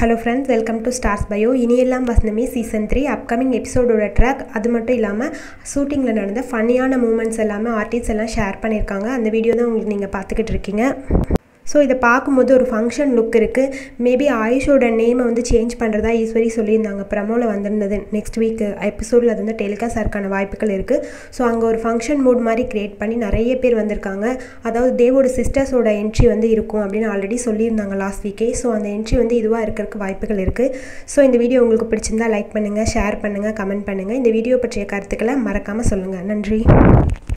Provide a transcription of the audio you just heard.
hello friends welcome to stars bio Iniyellam Vasanthame season three upcoming எபிசோடோட track அது மட்டும் இல்லாமல் ஷூட்டிங்கில் நடந்த ஃபன்னியான மூமெண்ட்ஸ் எல்லாமே ஆர்டிஸ்ட் எல்லாம் ஷேர் பண்ணியிருக்காங்க அந்த வீடியோ தான் உங்களுக்கு நீங்கள் பார்த்துக்கிட்டு இருக்கீங்க ஸோ இதை பார்க்கும்போது ஒரு ஃபங்க்ஷன் லுக் இருக்குது மேபி ஆயுஷோட நேமை வந்து சேஞ்ச் பண்ணுறதா ஈஸ்வரி சொல்லியிருந்தாங்க ப்ரமோவில் வந்திருந்தது நெக்ஸ்ட் வீக் எபிசோடில் அது வந்து டெலிகாஸ்ட் ஆகிறக்கான வாய்ப்புகள் இருக்குது ஸோ அங்கே ஒரு ஃபங்க்ஷன் மூட் மாதிரி க்ரியேட் பண்ணி நிறைய பேர் வந்திருக்காங்க அதாவது தேவோட சிஸ்டர்ஸோட என்ட்ரி வந்து இருக்கும் அப்படின்னு ஆல்ரெடி சொல்லியிருந்தாங்க லாஸ்ட் வீக்கே ஸோ அந்த என்ட்ரி வந்து இதுவாக இருக்கிறதுக்கு வாய்ப்புகள் இருக்குது ஸோ இந்த வீடியோ உங்களுக்கு பிடிச்சிருந்தா லைக் பண்ணுங்கள் ஷேர் பண்ணுங்கள் கமெண்ட் பண்ணுங்கள் இந்த வீடியோ பற்றிய கருத்துக்களை மறக்காமல் சொல்லுங்கள் நன்றி